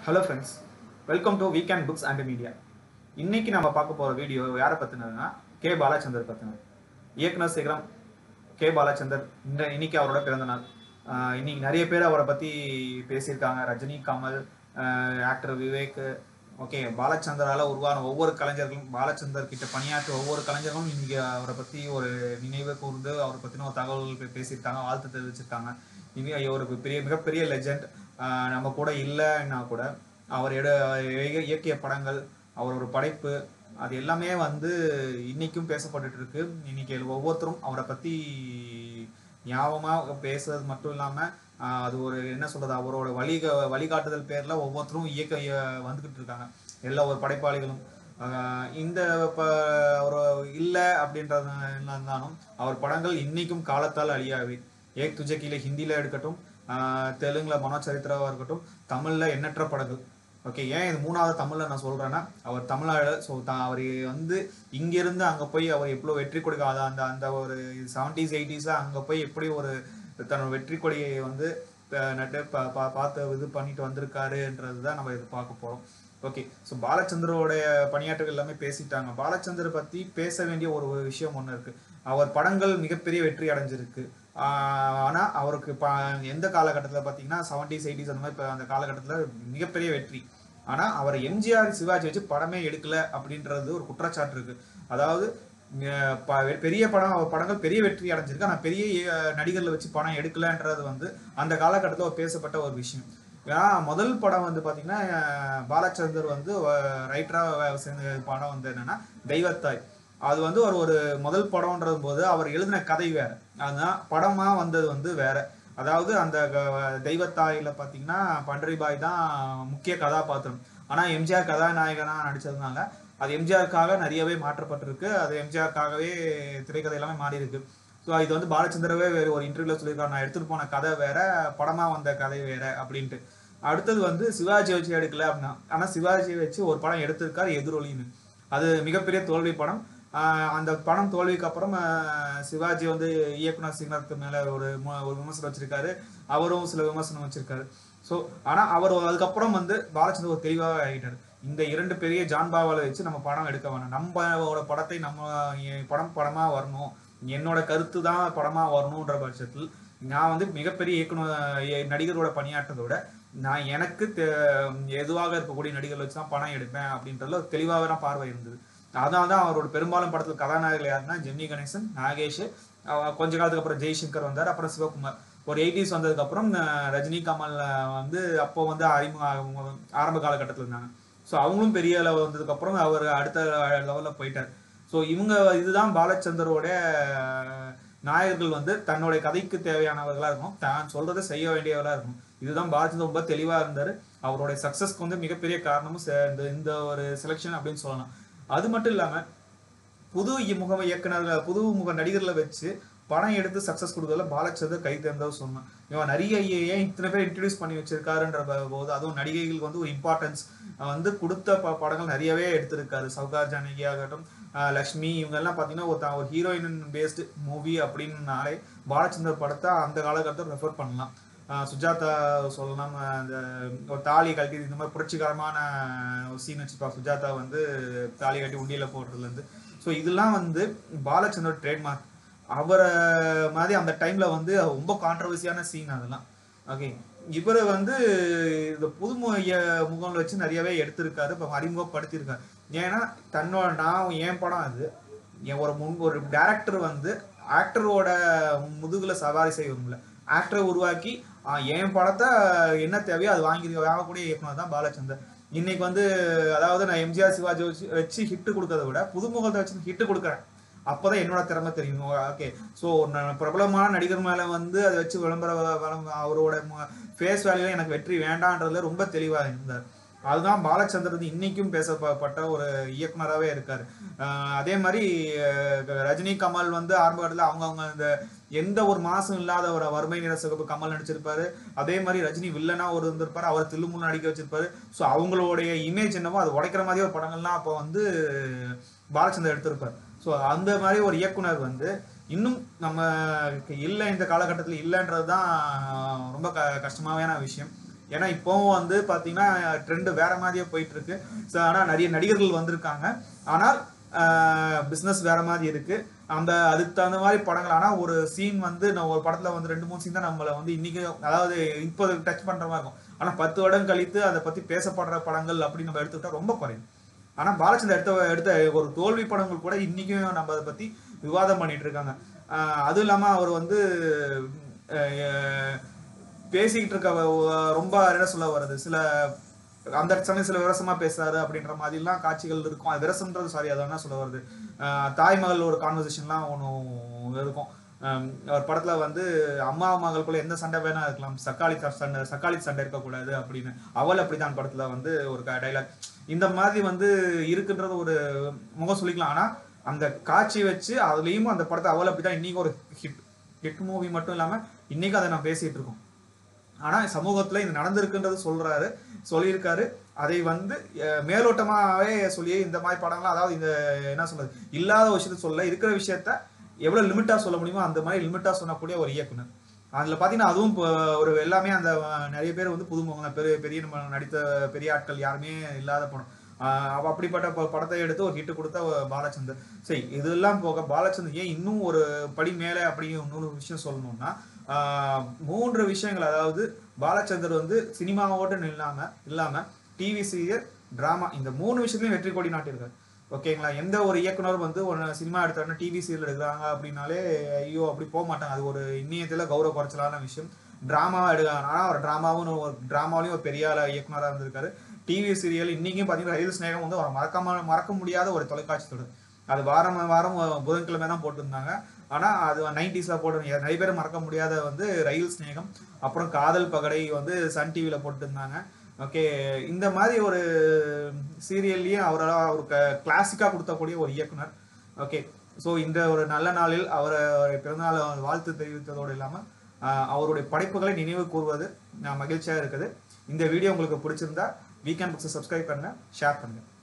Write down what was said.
Hello friends welcome to weekend books and media இன்னைக்கு நம்ம பார்க்க போகிற வீடியோ யாரை பற்றினதுன்னா கே பாலச்சந்தர் பற்றினது இயக்குனர் சிகரம் கே பாலச்சந்தர் இந்த இன்னைக்கு அவரோட பிறந்த நாள் ஆஹ் இன்னைக்கு நிறைய பேர் அவரை பற்றி பேசியிருக்காங்க ரஜினி கமல் ஆக்டர் விவேக் ஓகே பாலச்சந்தரால உருவான ஒவ்வொரு கலைஞர்களும் பாலச்சந்தர் கிட்ட பணியாற்ற ஒவ்வொரு கலைஞர்களும் இன்னைக்கு அவரை பற்றி ஒரு நினைவு கூர்ந்து அவரை பற்றின ஒரு தகவல்கள் பே- பேசியிருக்காங்க வாழ்த்து தெரிவிச்சிருக்காங்க இனி ஒரு பெரிய மிகப்பெரிய லெஜெண்ட் நம்ம கூட இல்லைன்னா கூட அவர் எட இய- இயக்கிய படங்கள் அவர் ஒரு படைப்பு அது எல்லாமே வந்து இன்னைக்கும் பேசப்பட்டுட்டு இருக்கு இன்னைக்கு ஒவ்வொருத்தரும் அவரை பத்தி ஞாபகமா பேசுறது மட்டும் இல்லாம ஆஹ் அது ஒரு என்ன சொல்றது அவரோட வழி வழிகாட்டுதல் பேர்ல ஒவ்வொருத்தரும் இயக்க இய- வந்துகிட்டு இருக்காங்க எல்லா ஒரு படைப்பாளிகளும் ஆஹ் இந்த ப- ஒரு இல்லை அப்படின்றது இருந்தாலும் அவர் படங்கள் இன்னைக்கும் காலத்தால் அழியாவே ஏக் துஜே கீழே ஹிந்தியில எடுக்கட்டும் ஆஹ் தெலுங்குல மனோச்சரித்திராவா இருக்கட்டும் தமிழ்ல எண்ணற்ற படங்கள் ஓகே ஏன் இது மூணாவது தமிழ்ல நான் சொல்றேன்னா அவர் தமிழ்நாடு ஸோ அவர் வந்து இங்கிருந்து அங்க போய் அவர் எவ்வளவு வெற்றி கொடுக்க அத- அந்த அந்த ஒரு செவன்டிஸ் எயிட்டிஸா அங்க போய் எப்படி ஒரு தன்னோட வெற்றி கொடியை வந்து அஹ், நட்டு பா- பா- பார்த்து இது பண்ணிட்டு வந்திருக்காருன்றது தான் நம்ம இது பார்க்க போறோம் ஓகே ஸோ பாலச்சந்தரோடைய பணியாற்றுகள் எல்லாமே பேசிட்டாங்க பாலச்சந்தர் பத்தி பேச வேண்டிய ஒரு விஷயம் ஒன்று இருக்கு அவர் படங்கள் மிகப்பெரிய வெற்றி அடைஞ்சிருக்கு ஆஹ் ஆனா அவருக்கு ப எந்த காலகட்டத்தில் பார்த்தீங்கன்னா செவன்டிஸ் எயிட்டிஸ் அந்த மாதிரி இப்ப அந்த காலகட்டத்தில் மிகப்பெரிய வெற்றி ஆனா அவர் எம்ஜிஆர் சிவாஜி வச்சு படமே எடுக்கல அப்படின்றது ஒரு குற்றச்சாட்டு இருக்கு அதாவது அஹ் ப- பெரிய படம் படங்கள் பெரிய வெற்றி அடைஞ்சிருக்கு ஆனா பெரிய அஹ், நடிகர்ல வச்சு படம் எடுக்கலன்றது வந்து அந்த காலகட்டத்தில் ஒரு பேசப்பட்ட ஒரு விஷயம் ஏன்னா முதல் படம் வந்து பாத்தீங்கன்னா அஹ், பாலச்சந்தர் வந்து ரைட்டரா சேர்ந்த படம் வந்து என்னன்னா தெய்வத்தாய் அது வந்து ஒரு ஒரு முதல் படம்ன்றது போது அவர் எழுதின கதை வேற அதுதான் படமா வந்தது வந்து வேற அதாவது அந்த க- தெய்வத்தாயில பாத்தீங்கன்னா பண்டரிபாய் தான் முக்கிய கதாபாத்திரம் ஆனா எம்ஜிஆர் கதாநாயகனா நடிச்சதுனால அது எம்ஜிஆருக்காக நிறையவே மாற்றப்பட்டிருக்கு அது எம்ஜிஆருக்காகவே திரைக்கதை எல்லாமே மாறி இருக்கு ஸோ இது வந்து பாலச்சந்திரவே வேற ஒரு இன்டர்வியூல சொல்லியிருக்காரு நான் எடுத்துட்டு போன கதை வேற படமா வந்த கதை வேற அப்படின்ட்டு அடுத்தது வந்து சிவாஜி வச்சு எடுக்கல அப்படின்னா ஆனா சிவாஜி வச்சு ஒரு படம் எடுத்திருக்காரு எதிரொலின்னு அது மிகப்பெரிய தோல்வி படம் ஆஹ் அந்த படம் தோல்விக்கு அப்புறம் ஆஹ் சிவாஜி வந்து இயக்குனர் சிங்கத்து மேல ஒரு மு- ஒரு விமர்சனம் வச்சிருக்காரு அவரும் சில விமர்சனம் வச்சிருக்காரு ஸோ ஆனா அவர் அதுக்கப்புறம் வந்து பாலச்சந்தர் ஒரு தெளிவாக ஆகிட்டாரு இந்த இரண்டு பெரிய ஜான்பாவால வச்சு நம்ம படம் எடுக்க வேணாம் நம்மளோட படத்தை நம்ம என் படம் படமா வரணும் என்னோட கருத்து தான் படமா வரணுன்ற பட்சத்தில் நான் வந்து மிகப்பெரிய இயக்குனர் எ- நடிகரோட பணியாற்றதை விட நான் எனக்கு தெ- எதுவாக இருக்கக்கூடிய நடிகர்கள் வச்சு தான் படம் எடுப்பேன் அப்படின்றதுல ஒரு தெளிவான பார்வை இருந்தது அதனால தான் அவரோட பெரும்பாலும் படத்தில் கதாநாயகர்கள் யாருன்னா ஜெமினி கணேசன் நாகேஷ் அஹ் கொஞ்ச காலத்துக்கு அப்புறம் ஜெய்சங்கர் வந்தார் அப்புறம் சிவகுமார் ஒரு எயிட்டிஸ் வந்ததுக்கு அப்புறம் அஹ் ரஜினி கமல் அஹ் வந்து அப்போ வந்து அறிமுக ஆரம்ப காலகட்டத்தில் இருந்தாங்க ஸோ அவங்களும் பெரிய லெவல் வந்ததுக்கு அப்புறம் அவர் அடுத்த லெவலில் போயிட்டார் ஸோ இவங்க இதுதான் பாலச்சந்தரோட அஹ், நாயகர்கள் வந்து தன்னுடைய கதைக்கு தேவையானவர்களா இருக்கும் தான் சொல்றதை செய்ய வேண்டியவர்களா இருக்கும் இதுதான் பாலச்சந்தர் ரொம்ப தெளிவா இருந்தாரு அவருடைய சக்சஸ்க்கு வந்து மிகப்பெரிய காரணமும் ச- இந்த இந்த ஒரு செலெக்ஷன் அப்படின்னு சொல்லலாம் அது மட்டும் இல்லாம புது முக இயக்குனர்கள் புது முக நடிகர்களை வச்சு படம் எடுத்து சக்சஸ் கொடுக்கறதுல பாலச்சந்தர் கை தேர்ந்தவர் சொன்னான் இவன் நிறைய ஏ- ஏன் இத்தனை பேர் இன்ட்ரடியூஸ் பண்ணி வச்சிருக்காருன்ற ப- போது அதுவும் நடிகைகளுக்கு வந்து ஒரு இம்பார்ட்டன்ஸ் வந்து கொடுத்த ப- படங்கள் நிறையவே எடுத்திருக்காரு சௌகார் ஜானகி ஆகட்டும் ஆஹ் லக்ஷ்மி இவங்க எல்லாம் பார்த்தீங்கன்னா ஒரு த- ஒரு ஹீரோயின் பேஸ்டு மூவி அப்படின்னாலே பாலச்சந்தர் படத்தை அந்த காலகட்டத்தில் ரெஃபர் பண்ணலாம் ஆஹ் சுஜாதா சொல்லலாம் ஆஹ் அந்த ஒரு தாலி கழட்டி இந்த மாதிரி புரட்சிகரமான ஒரு சீன் வச்சுப்பா சுஜாதா வந்து தாலி கட்டி உண்டியில போடுறதுல இருந்து ஸோ இதெல்லாம் வந்து பாலச்சந்தர் ட்ரேட்மார்க் அவரை மாதிரி அந்த டைம்ல வந்து ரொம்ப கான்ட்ரவர்சியான சீன் அதெல்லாம் ஓகே இவர் வந்து இந்த புது முகம் வச்சு நிறையவே எடுத்திருக்காரு இப்போ அறிமுகப்படுத்தியிருக்காரு ஏன்னா தன்னோட நான் என் படம் அது என் ஒரு முன் ஒரு டேரக்டர் வந்து ஆக்டரோட முதுகுல சவாரி செய்யணும்ல ஆக்டரை உருவாக்கி ஆஹ், என் படத்தை என்ன தேவையோ அது வாங்கி வாங்கக்கூடிய இயக்குனர் தான் பாலச்சந்தர் இன்னைக்கு வந்து அதாவது நான் எம்ஜிஆர் சிவாஜி வச்சு வச்சு ஹிட் கொடுக்கறத விட புதுமுகத்தை வச்சு ஹிட் கொடுக்குறேன் அப்போதான் என்னோட திறமை தெரியும் ஓகே ஸோ பிரபலமான நடிகர் மேல வந்து அதை வச்சு விளம்பர விளம்ப- அவரோட ஃபேஸ் வேல்யூல எனக்கு வெற்றி வேண்டான்றதுல ரொம்ப தெளிவா இருந்தார் அதுதான் பாலச்சந்தர் வந்து இன்னைக்கும் பேசப்பட்ட ஒரு இயக்குனராகவே இருக்காரு ஆஹ் அதே மாதிரி அஹ் ரஜினி கமல் வந்து ஆரம்ப காலத்துல அவங்கவுங்க இந்த எந்த ஒரு மாசம் இல்லாத ஒரு வறுமை நிற சிகப்பு கமல் நடிச்சிருப்பாரு அதே மாதிரி ரஜினி வில்லனா ஒரு இருந்திருப்பாரு அவர் தில்லுமுல் நடிக்க வச்சிருப்பாரு ஸோ அவங்களுடைய இமேஜ் என்னவோ அது உடைக்கிற மாதிரி ஒரு படங்கள்லாம் அப்போ வந்து பாலச்சந்தர் எடுத்திருப்பார் ஸோ அந்த மாதிரி ஒரு இயக்குனர் வந்து இன்னும் நம்ம இல்லை இந்த காலகட்டத்தில் இல்லைன்றது தான் ரொம்ப க கஷ்டமாவான விஷயம் ஏன்னா இப்போவும் வந்து பாத்தீங்கன்னா ட்ரெண்ட் வேற மாதிரியே போயிட்டு இருக்கு ஸோ ஆனால் நிறைய நடிகர்கள் வந்திருக்காங்க ஆனால் பிஸ்னஸ் வேற மாதிரி இருக்கு அந்த அதுக்கு தகுந்த மாதிரி படங்கள் ஆனால் ஒரு சீன் வந்து நான் ஒரு படத்துல வந்து ரெண்டு மூணு சீன் தான் நம்மளை வந்து இன்னைக்கு அதாவது இப்போ டச் பண்ற மாதிரி இருக்கும் ஆனால் பத்து வருடம் கழித்து அதை பத்தி பேசப்படுற படங்கள் அப்படின்னு நம்ம எடுத்துக்கிட்டா ரொம்ப குறையும் ஆனா பாலச்சந்தர் எடுத்த எடுத்த ஒரு தோல்வி படங்கள் கூட இன்னைக்கும் நம்ம அதை பத்தி விவாதம் பண்ணிட்டு இருக்காங்க ஆஹ் அதுவும் இல்லாம அவர் வந்து அஹ், பேசிக்கிட்டு இருக்க வ- ரொம்ப என்ன சொல்ல வருது சில அந்த சமயம் சில விரசமா பேசுறாரு அப்படின்ற மாதிரிலாம் காட்சிகள் இருக்கும் அது விரசம்ன்றது சாரி அது என்ன சொல்ல வருது ஆஹ் தாய்மகள் ஒரு கான்வர்சேஷன்லாம் ஒன்று இருக்கும் ஆஹ் ஒரு படத்துல வந்து அம்மா மகளுக்குள்ள எந்த சண்டை வேணா இருக்கலாம் சக்காளி த- சண்டை சக்காளி சண்டை இருக்கக்கூடாது அப்படின்னு அவள் அப்படிதான் படத்துல வந்து ஒரு டைலாக் இந்த மாதிரி வந்து இருக்குன்றது ஒரு முகம் சொல்லிக்கலாம் ஆனா அந்த காட்சி வச்சு அதுலயும் அந்த படத்தை அவள் அப்படிதான் இன்னைக்கு ஒரு ஹிட் ஹிட் மூவி மட்டும் இல்லாம இன்னைக்கு அதை நான் பேசிட்டு இருக்கோம் ஆனா சமூகத்துல இது நடந்திருக்குன்றது சொல்றாரு சொல்லியிருக்காரு அதை வந்து அஹ், மேலோட்டமாவே சொல்லி இந்த மாதிரி படங்கள்லாம் அதாவது இந்த என்ன சொல்றது இல்லாத விஷயத்த சொல்ல இருக்கிற விஷயத்த எவ்வளவு லிமிட்டா சொல்ல முடியுமோ அந்த மாதிரி லிமிட்டா சொல்லக்கூடிய ஒரு இயக்குனர் அதுல பாத்தீங்கன்னா அதுவும் இப்போ ஒரு எல்லாமே அந்த அஹ், நிறைய பேர் வந்து புதுமுகம் தான். பெரிய பெரிய நம்ம நடித்த பெரிய ஆட்கள் யாருமே இல்லாத படம் ஆஹ் அவ அப்படிப்பட்ட ப- படத்தை எடுத்து ஒரு ஹிட் கொடுத்த ஒரு பாலச்சந்தர் சரி இதெல்லாம் போக பாலச்சந்தர் ஏன் இன்னும் ஒரு படி மேலே அப்படி இன்னொரு விஷயம் சொல்லணும்னா ஆஹ் மூன்று விஷயங்கள் அதாவது பாலச்சந்தர் வந்து சினிமாவோட இல்லாம இல்லாம டிவி சீரியல் டிராமா இந்த மூணு விஷயத்துலயும் வெற்றி கொடி நாட்டியிருக்காரு ஓகேங்களா எந்த ஒரு இயக்குனர் வந்து ஒரு சினிமா எடுத்தாருன்னா டிவி சீரியல் எடுக்கிறாங்க அப்படின்னாலே ஐயோ அப்படி போக மாட்டாங்க அது ஒரு இன்னியத்துல கௌரவ குறைச்சலான விஷயம் டிராமா எடுக்கிறாங்க ஆனா ஒரு டிராமாவும் ஒரு டிராமாலையும் ஒரு பெரிய ஆள இயக்குனரா இருந்திருக்காரு டிவி சீரியல் இன்னைக்கும் பாத்தீங்கன்னா ரயில் ஸ்நேகம் வந்து ஒரு மறக்காம மறக்க முடியாத ஒரு தொலைக்காட்சி தொடர் அது வாரம் வாரம் புதன்கிழமை தான் போட்டிருந்தாங்க ஆனா அது நைன்டிஸ்ல போட்டு நிறைய பேர் மறக்க முடியாத வந்து ரயில் ஸ்நேகம் அப்புறம் காதல் பகடை வந்து சன் டிவில போட்டிருந்தாங்க ஓகே இந்த மாதிரி ஒரு சீரியல்லயே அவரால் ஒரு கிளாசிக்கா கொடுத்தக்கூடிய ஒரு இயக்குனர் ஓகே ஸோ இந்த ஒரு நல்ல நாளில் அவரை அவரை பிறந்தநாள் வாழ்த்து தெரிவித்ததோடு இல்லாமல் அவருடைய படைப்புகளை நினைவு கூறுவது நான் மகிழ்ச்சியாக இருக்குது இந்த வீடியோ உங்களுக்கு பிடிச்சிருந்தா வீக்கெண்ட் புக்ஸை சப்ஸ்கிரைப் பண்ணுங்க ஷேர் பண்ணுங்க